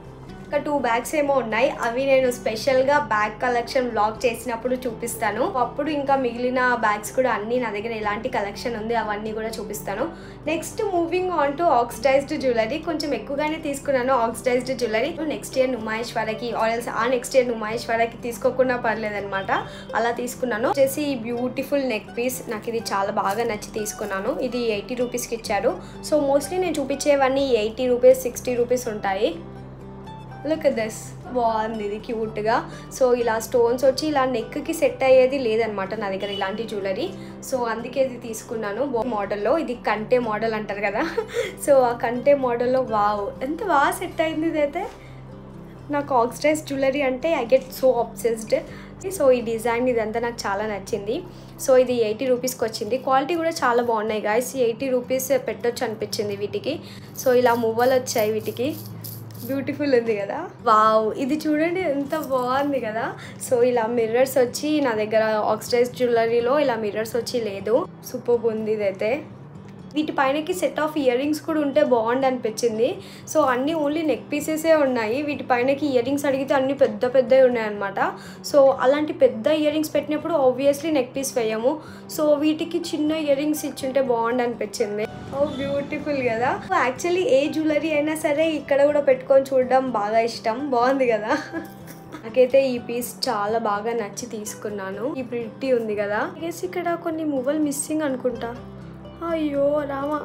ఇంకా టూ బ్యాగ్స్ ఏమో ఉన్నాయి అవి నేను స్పెషల్గా బ్యాగ్ కలెక్షన్ బ్లాగ్ చేసినప్పుడు చూపిస్తాను అప్పుడు ఇంకా మిగిలిన బ్యాగ్స్ కూడా అన్నీ నా దగ్గర ఎలాంటి కలెక్షన్ ఉంది అవన్నీ కూడా చూపిస్తాను next moving on to oxidised jewellery కొంచెం ఎక్కువగానే తీసుకున్నాను ఆక్సిడైజ్డ్ జ్యువెలరీ నెక్స్ట్ ఇయర్ నుమాయేశ్వరకి ఆయిల్స్ ఆ నెక్స్ట్ ఇయర్ నుమాయేశ్వరకి తీసుకోకుండా పర్లేదనమాట అలా తీసుకున్నాను వచ్చేసి ఈ బ్యూటిఫుల్ నెక్ పీస్ నాకు ఇది చాలా బాగా నచ్చి తీసుకున్నాను ఇది ఎయిటీ రూపీస్కి ఇచ్చారు సో మోస్ట్లీ నేను చూపించేవన్నీ ఎయిటీ రూపీస్ సిక్స్టీ రూపీస్ ఉంటాయి లుక్ దస్ బాగుంది ఇది క్యూట్గా సో ఇలా స్టోన్స్ వచ్చి ఇలా నెక్కి సెట్ అయ్యేది లేదనమాట నా దగ్గర ఇలాంటి జ్యువెలరీ సో అందుకే ఇది తీసుకున్నాను మోడల్లో ఇది కంటే మోడల్ అంటారు కదా సో ఆ కంటే మోడల్లో వావ్ ఎంత బాగా సెట్ అయింది ఇదైతే నాకు ఆక్సిడైజ్ జ్యువెలరీ అంటే I get so obsessed so ఈ డిజైన్ ఇదంతా నాకు చాలా నచ్చింది సో ఇది ఎయిటీ రూపీస్కి వచ్చింది క్వాలిటీ కూడా చాలా బాగున్నాయి గాయస్ ఎయిటీ రూపీస్ పెట్టొచ్చు అనిపించింది వీటికి సో ఇలా మువ్వలు వచ్చాయి వీటికి బ్యూటిఫుల్ ఉంది కదా వావ్ ఇది చూడండి ఎంత బాగుంది కదా సో ఇలా మిర్రర్స్ వచ్చి నా దగ్గర ఆక్సిడైజ్ జ్యువెలరీలో ఇలా మిర్రర్స్ వచ్చి లేదు సూపర్ ఉంది ఇదైతే వీటి పైనకి సెట్ ఆఫ్ ఇయర్ రింగ్స్ కూడా ఉంటే బాగుండి అనిపించింది సో అన్నీ ఓన్లీ నెక్ పీసెసే ఉన్నాయి వీటి పైనకి ఇయర్ రింగ్స్ అడిగితే అన్ని పెద్ద పెద్దవి ఉన్నాయన్నమాట సో అలాంటి పెద్ద ఇయర్ రింగ్స్ పెట్టినప్పుడు ఆబ్వియస్లీ నెక్ పీస్ వేయము సో వీటికి చిన్న ఇయర్ రింగ్స్ ఇచ్చుంటే బాగుండి అనిపించింది ఓ బ్యూటిఫుల్ కదా యాక్చువల్లీ ఏ జ్యువెలరీ అయినా సరే ఇక్కడ కూడా పెట్టుకొని చూడడం బాగా ఇష్టం బాగుంది కదా నాకైతే ఈ పీస్ చాలా బాగా నచ్చి తీసుకున్నాను ఈ ప్రిట్టి ఉంది కదా గెస్ ఇక్కడ కొన్ని మువ్వలు మిస్సింగ్ అనుకుంటా అయ్యో రామా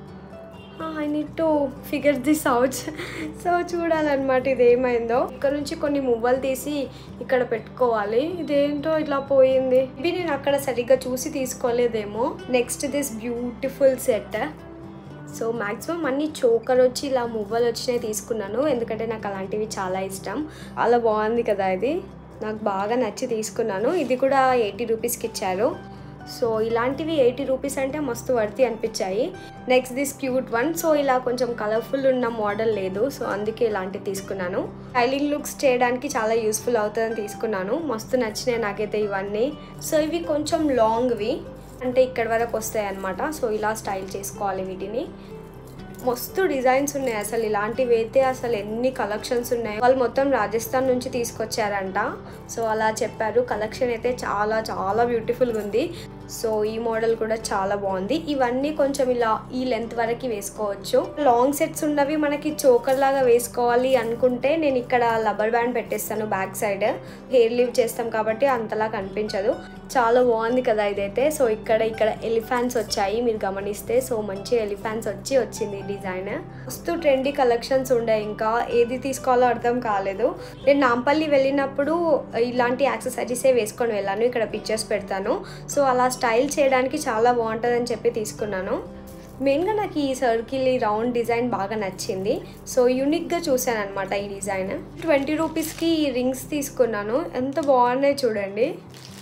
I need to figure this out so చూడాలన్నమాట ఇది ఏమైందో ఇక్కడ నుంచి కొన్ని మువ్వలు తీసి ఇక్కడ పెట్టుకోవాలి ఇదేంటో ఇట్లా పోయింది ఇవి నేను అక్కడ సరిగ్గా చూసి తీసుకోలేదేమో next this beautiful set so maximum అన్ని చోకర్ వచ్చి ఇలా మువ్వలు వచ్చినాయి తీసుకున్నాను ఎందుకంటే నాకు అలాంటివి చాలా ఇష్టం అలా బాగుంది కదా ఇది నాకు బాగా నచ్చి తీసుకున్నాను ఇది కూడా ఎయిటీ రూపీస్కి ఇచ్చారు సో ఇలాంటివి ఎయిటీ రూపీస్ అంటే మస్తు వర్తి అనిపించాయి next this cute one so ఇలా కొంచెం కలర్ఫుల్ ఉన్న మోడల్ లేదు సో అందుకే ఇలాంటివి తీసుకున్నాను స్టైలింగ్ లుక్స్ చేయడానికి చాలా యూస్ఫుల్ అవుతుందని తీసుకున్నాను మస్తు నచ్చినాయి నాకైతే ఇవన్నీ సో ఇవి కొంచెం లాంగ్వి అంటే ఇక్కడ వరకు వస్తాయి అనమాట సో ఇలా స్టైల్ చేసుకోవాలి వీటిని మస్తు డిజైన్స్ ఉన్నాయి అసలు ఇలాంటివి అయితే అసలు ఎన్ని కలెక్షన్స్ ఉన్నాయి వాళ్ళు మొత్తం రాజస్థాన్ నుంచి తీసుకొచ్చారంట సో అలా చెప్పారు కలెక్షన్ అయితే చాలా చాలా బ్యూటిఫుల్గా ఉంది సో ఈ మోడల్ కూడా చాలా బాగుంది ఇవన్నీ కొంచెం ఇలా ఈ లెంత్ వరకు వేసుకోవచ్చు లాంగ్ సెట్స్ ఉన్నవి మనకి చోకర్ లాగా వేసుకోవాలి అనుకుంటే నేను ఇక్కడ లబ్బర్ బ్యాండ్ పెట్టేస్తాను బ్యాక్ సైడ్ హెయిర్ లీవ్ చేస్తాం కాబట్టి అంతలా కనిపించదు చాలా బాగుంది కదా ఇదైతే సో ఇక్కడ ఇక్కడ ఎలిఫాన్స్ వచ్చాయి మీరు గమనిస్తే సో మంచి ఎలిఫాన్స్ వచ్చి వచ్చింది డిజైన్ మస్తు ట్రెండీ కలెక్షన్స్ ఉండే ఇంకా ఏది తీసుకోవాలో అర్థం కాలేదు నేను నాంపల్లి వెళ్ళినప్పుడు ఇలాంటి యాక్సెసరీసే వేసుకొని వెళ్ళాను ఇక్కడ పిక్చర్స్ పెడతాను సో అలా స్టైల్ చేయడానికి చాలా బాగుంటుందని చెప్పి తీసుకున్నాను మెయిన్గా నాకు ఈ సర్కిల్ ఈ రౌండ్ డిజైన్ బాగా నచ్చింది సో యూనిక్గా చూసాను అనమాట ఈ డిజైన్ ట్వంటీ రూపీస్కి ఈ రింగ్స్ తీసుకున్నాను ఎంత బాగున్నాయి చూడండి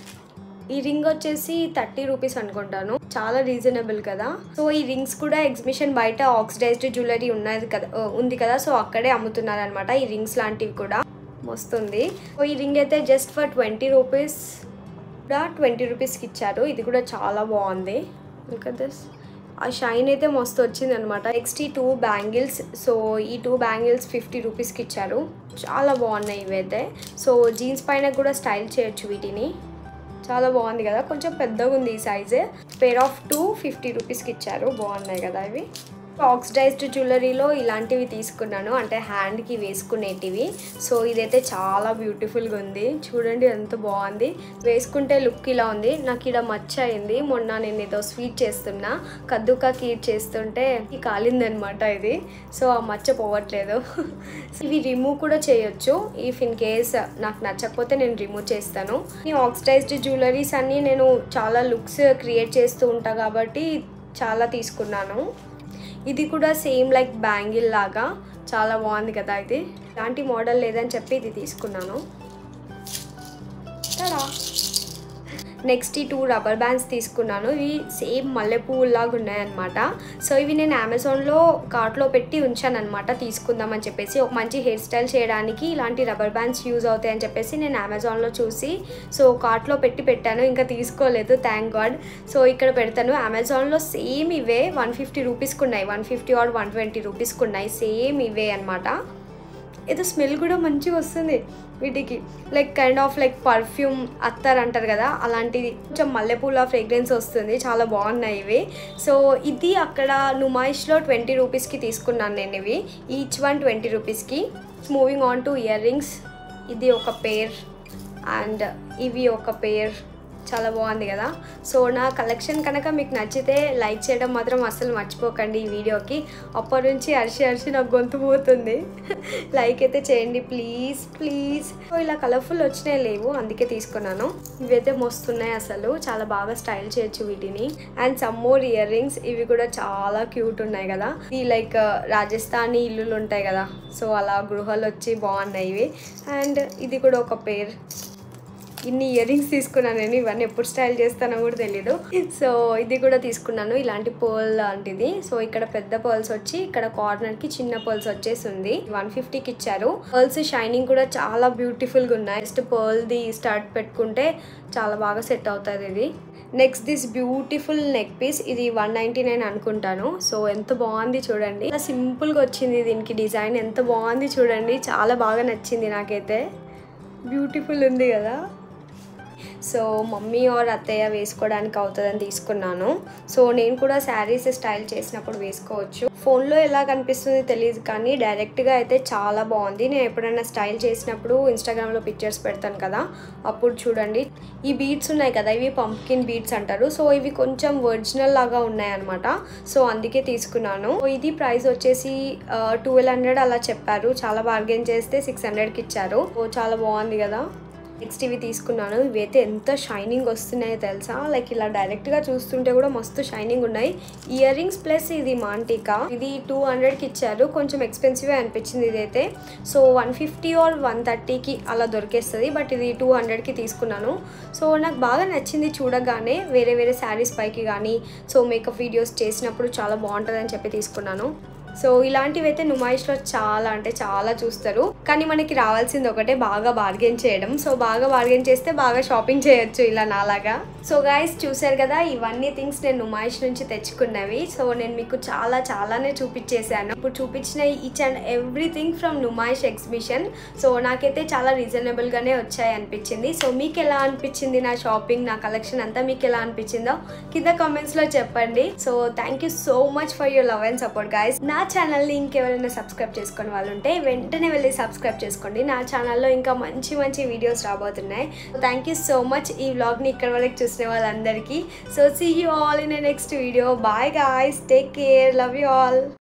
ఈ రింగ్ వచ్చేసి థర్టీ రూపీస్ అనుకుంటాను చాలా రీజనబుల్ కదా సో ఈ రింగ్స్ కూడా ఎగ్జిబిషన్ బయట ఆక్సిడైజ్డ్ జ్యువెలరీ ఉన్నది కదా ఉంది కదా సో అక్కడే అమ్ముతున్నారు అనమాట ఈ రింగ్స్ లాంటివి కూడా వస్తుంది సో ఈ రింగ్ అయితే జస్ట్ ఫర్ ట్వంటీ రూపీస్ కూడా ట్వంటీ రూపీస్కి ఇచ్చారు ఇది కూడా చాలా బాగుంది ఇంకా దిస్ ఆ షైన్ అయితే మస్తు వచ్చింది అనమాట నెక్స్ట్ ఈ టూ బ్యాంగిల్స్ సో ఈ టూ బ్యాంగిల్స్ ఫిఫ్టీ రూపీస్కి ఇచ్చారు చాలా బాగున్నాయి ఇవైతే సో జీన్స్ పైన కూడా స్టైల్ చేయొచ్చు వీటిని చాలా బాగుంది కదా కొంచెం పెద్దగా ఉంది ఈ size pair of two fifty రూపీస్కి ఇచ్చారు బాగున్నాయి కదా ఇవి ఆక్సిడైజ్డ్ జ్యువెలరీలో ఇలాంటివి తీసుకున్నాను అంటే హ్యాండ్కి వేసుకునేటివి సో ఇదైతే చాలా బ్యూటిఫుల్గా ఉంది చూడండి ఎంత బాగుంది వేసుకుంటే లుక్ ఇలా ఉంది నాకు ఇక్కడ మచ్చ అయింది మొన్న నేను ఏదో స్వీట్ చేస్తున్నా కద్దుకా కీర్ చేస్తుంటే కాలిందనమాట ఇది సో ఆ మచ్చ పోవట్లేదు ఇవి రిమూవ్ కూడా చేయొచ్చు ఇఫ్ ఇన్ కేస్ నాకు నచ్చకపోతే నేను రిమూవ్ చేస్తాను ఈ ఆక్సిడైజ్డ్ జ్యువెలరీస్ అన్నీ నేను చాలా లుక్స్ క్రియేట్ చేస్తూ ఉంటా కాబట్టి చాలా తీసుకున్నాను ఇది కూడా సేమ్ లైక్ బ్యాంగిల్ లాగా చాలా బాగుంది కదా ఇది ఇలాంటి మోడల్ లేదని చెప్పి ఇది తీసుకున్నాను తడా నెక్స్ట్ ఈ టూ రబ్బర్ బ్యాండ్స్ తీసుకున్నాను ఇవి సేమ్ మల్లెపూలాగా ఉన్నాయన్నమాట సో ఇవి నేను అమెజాన్లో కార్ట్లో పెట్టి ఉంచాను అనమాట తీసుకుందామని చెప్పేసి ఒక మంచి హెయిర్ స్టైల్ చేయడానికి ఇలాంటి రబ్బర్ బ్యాండ్స్ యూజ్ అవుతాయని చెప్పేసి నేను అమెజాన్లో చూసి సో కార్ట్లో పెట్టి పెట్టాను ఇంకా తీసుకోలేదు థ్యాంక్ గాడ్ సో ఇక్కడ పెడతాను అమెజాన్లో సేమ్ ఇవే వన్ ఫిఫ్టీ రూపీస్కి ఉన్నాయి one fifty or one twenty రూపీస్కి ఉన్నాయి సేమ్ ఇవే అనమాట ఏదో స్మెల్ కూడా మంచిగా వస్తుంది వీటికి like kind of like perfume అత్తర్ అంటారు కదా అలాంటిది కొంచెం మల్లెపూల ఫ్రేగ్రెన్స్ వస్తుంది చాలా బాగున్నాయి ఇవి సో ఇది అక్కడ నుమాయిష్లో ట్వంటీ రూపీస్కి తీసుకున్నాను నేను ఇవి ఈచ్ వన్ ట్వంటీ రూపీస్కి moving on to earrings ఇది ఒక పేర్ అండ్ ఇవి ఒక పేర్ చాలా బాగుంది కదా సో నా కలెక్షన్ కనుక మీకు నచ్చితే లైక్ చేయడం మాత్రం అస్సలు మర్చిపోకండి ఈ వీడియోకి అప్పటి నుంచి అరిచి అరిచి నాకు గొంతు పోతుంది లైక్ అయితే చేయండి ప్లీజ్ ప్లీజ్ సో ఇలా కలర్ఫుల్ వచ్చినాయి లేవు అందుకే తీసుకున్నాను ఇవైతే మస్తున్నాయి అసలు చాలా బాగా స్టైల్ చేయొచ్చు వీటిని and some more earrings ఇవి కూడా చాలా క్యూట్ ఉన్నాయి కదా ఈ లైక్ రాజస్థానీ ఇల్లులు ఉంటాయి కదా సో అలా గృహాలు వచ్చి బాగున్నాయి ఇవి అండ్ ఇది కూడా ఒక పేర్ ఇన్ని ఇయర్ రింగ్స్ తీసుకున్నాను నేను ఇవన్నీ ఎప్పుడు స్టైల్ చేస్తానో కూడా తెలీదు సో ఇది కూడా తీసుకున్నాను ఇలాంటి పర్ల్ లాంటిది సో ఇక్కడ పెద్ద పర్ల్స్ వచ్చి ఇక్కడ కార్నర్ కి చిన్న పర్ల్స్ వచ్చేసి ఉంది వన్ ఫిఫ్టీకి ఇచ్చారు పర్ల్స్ షైనింగ్ కూడా చాలా బ్యూటిఫుల్ గా ఉన్నాయి జస్ట్ పర్ల్ ది స్టార్ట్ పెట్టుకుంటే చాలా బాగా సెట్ అవుతుంది ఇది next this beautiful neck piece ఇది వన్ నైంటీ నైన్ అనుకుంటాను సో ఎంత బాగుంది చూడండి ఇలా సింపుల్గా వచ్చింది దీనికి డిజైన్ ఎంత బాగుంది చూడండి చాలా బాగా నచ్చింది నాకైతే బ్యూటిఫుల్ ఉంది కదా సో మమ్మీ ఆర్ అత్తయ్య వేసుకోవడానికి అవుతుందని తీసుకున్నాను సో నేను కూడా శారీస్ స్టైల్ చేసినప్పుడు వేసుకోవచ్చు ఫోన్లో ఎలా కనిపిస్తుంది తెలియదు కానీ డైరెక్ట్గా అయితే చాలా బాగుంది నేను ఎప్పుడైనా స్టైల్ చేసినప్పుడు ఇన్స్టాగ్రామ్లో పిక్చర్స్ పెడతాను కదా అప్పుడు చూడండి ఈ బీడ్స్ ఉన్నాయి కదా ఇవి పంప్కిన్ బీడ్స్ అంటారు సో ఇవి కొంచెం ఒరిజినల్ లాగా ఉన్నాయన్నమాట సో అందుకే తీసుకున్నాను ఇది ప్రైస్ వచ్చేసి ట్వెల్వ్ హండ్రెడ్ అలా చెప్పారు చాలా బార్గెన్ చేస్తే సిక్స్ హండ్రెడ్కి ఇచ్చారు ఓ చాలా బాగుంది కదా నెక్స్ట్ ఇవి తీసుకున్నాను ఇవైతే ఎంత షైనింగ్ వస్తున్నాయో తెలుసా లైక్ ఇలా డైరెక్ట్గా చూస్తుంటే కూడా మస్తు షైనింగ్ ఉన్నాయి ఇయర్ రింగ్స్ ప్లస్ ఇది మాంటికా ఇది టూ హండ్రెడ్కి ఇచ్చారు కొంచెం ఎక్స్పెన్సివ్ అనిపించింది ఇదైతే so one fifty or one థర్టీకి అలా దొరికేస్తుంది బట్ ఇది టూ హండ్రెడ్కి తీసుకున్నాను సో నాకు బాగా నచ్చింది చూడగానే వేరే వేరే శారీస్ పైకి కానీ సో మేకప్ వీడియోస్ చేసినప్పుడు చాలా బాగుంటుందని చెప్పి తీసుకున్నాను సో ఇలాంటివి అయితే నుమాయిష్లో చాలా అంటే చాలా చూస్తారు కానీ మనకి రావాల్సింది ఒకటే బాగా బార్గెన్ చేయడం సో బాగా బార్గెన్ చేస్తే బాగా షాపింగ్ చేయొచ్చు ఇలా నాలాగా సో గాయస్ చూసారు కదా ఇవన్నీ థింగ్స్ నేను నుమాయిష్ నుంచి తెచ్చుకున్నవి సో నేను మీకు చాలా చాలానే చూపించేశాను ఇప్పుడు చూపించిన each and everything from Numaish exhibition so నాకైతే చాలా రీజనబుల్గానే వచ్చాయి అనిపించింది సో మీకు ఎలా అనిపించింది నా షాపింగ్ నా కలెక్షన్ అంతా మీకు ఎలా అనిపించిందో కింద కామెంట్స్లో చెప్పండి so thank you so much for your love and support guys నా ఛానల్ని ఇంకెవరైనా సబ్స్క్రైబ్ చేసుకునే వాళ్ళు ఉంటే వెంటనే వెళ్ళి సబ్స్క్రైబ్ చేసుకోండి నా ఛానల్లో ఇంకా మంచి మంచి వీడియోస్ రాబోతున్నాయి థ్యాంక్ యూ సో మచ్ ఈ వ్లాగ్ని ఇక్కడ వరకు చూసిన వాళ్ళందరికీ so see you all in next video bye guys take care love you all